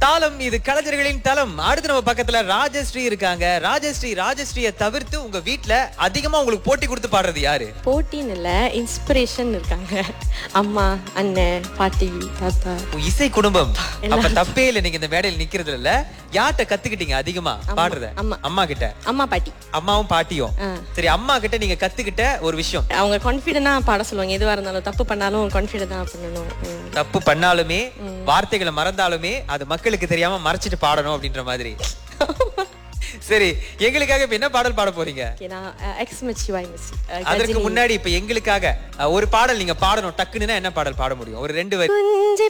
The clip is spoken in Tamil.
தாளம் இது கலைஞர்களின் தளம் அடுத்து நம்ம பக்கத்துல ராஜஸ்ரீ இருக்காங்க ராஜஸ்ரீ ராஜஸ்ரீயை தவிர்த்து உங்க வீட்ல அதிகமா உங்களுக்கு போட்டி கொடுத்து பாடுறது யாரு போட்டின்னு இல்ல இன்ஸ்பிரேஷன் இருக்காங்க அம்மா அண்ணன் பாட்டி தாத்தா உங்க இசை குடும்பம் அப்ப தப்பே இல்ல நீங்க இந்த மேடையில் நிக்கிறது இல்ல யார்கிட்ட கத்துக்கிட்டீங்க அதிகமா பாடுறத அம்மா. அம்மா கிட்ட அம்மா பாட்டி அம்மாவும் பாட்டியும் ஆ. சரி அம்மா கிட்ட நீங்க கத்துக்கிட்ட ஒரு விஷயம் அவங்க கான்ஃபிடென்டா பாட சொல்லுவாங்க எதுவா இருந்தாலும் தப்பு பண்ணாலும் கான்ஃபிடென்டா பண்ணணும் ம். தப்பு பண்ணாலுமே வார்த்தைகளை மறந்தாலுமே அது மக்களுக்கு தெரியாம மறைச்சிட்டு பாடணும் அப்படின்ற மாதிரி சரி எங்களுக்காக இப்ப என்ன பாடல் பாட போறீங்க Okay, நான் எக்ஸ் மச்சி வாய் மிஸ் அதற்கு முன்னாடி இப்ப எங்களுக்காக அஹ், ஒரு பாடல் நீங்க பாடணும் டக்குன்னு என்ன பாடல் பாட முடியும் ஒரு ரெண்டு வரி குஞ்சு